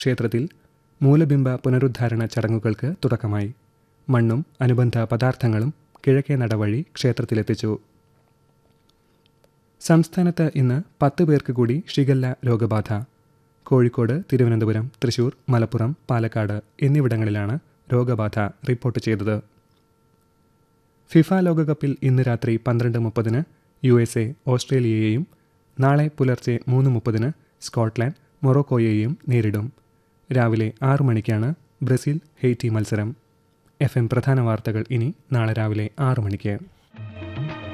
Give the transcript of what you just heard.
ക്ഷേത്രത്തിൽ മൂലബിംബ പുനരുദ്ധാരണ ചടങ്ങുകൾക്ക് തുടക്കമായി മണ്ണും അനുബന്ധ പദാർത്ഥങ്ങളും കിഴക്കേ നടവഴി ക്ഷേത്രത്തിലെത്തിച്ചു സംസ്ഥാനത്ത് ഇന്ന് പത്ത് പേർക്ക് കൂടി ഷിഗല്ല രോഗബാധ കോഴിക്കോട് തിരുവനന്തപുരം തൃശൂർ മലപ്പുറം പാലക്കാട് എന്നിവിടങ്ങളിലാണ് രോഗബാധ റിപ്പോർട്ട് ചെയ്തത് ഫിഫ ലോകകപ്പിൽ ഇന്ന് രാത്രി പന്ത്രണ്ട് മുപ്പതിന് യു എസ് എ ഓസ്ട്രേലിയയെയും നാളെ പുലർച്ചെ മൂന്ന് മുപ്പതിന് സ്കോട്ട്ലാൻഡ് മൊറോക്കോയെയും നേരിടും രാവിലെ ആറു മണിക്കാണ് ബ്രസീൽ ഹെയ്റ്റി മത്സരം എഫ് എം പ്രധാന വാർത്തകൾ ഇനി നാളെ രാവിലെ ആറു മണിക്ക്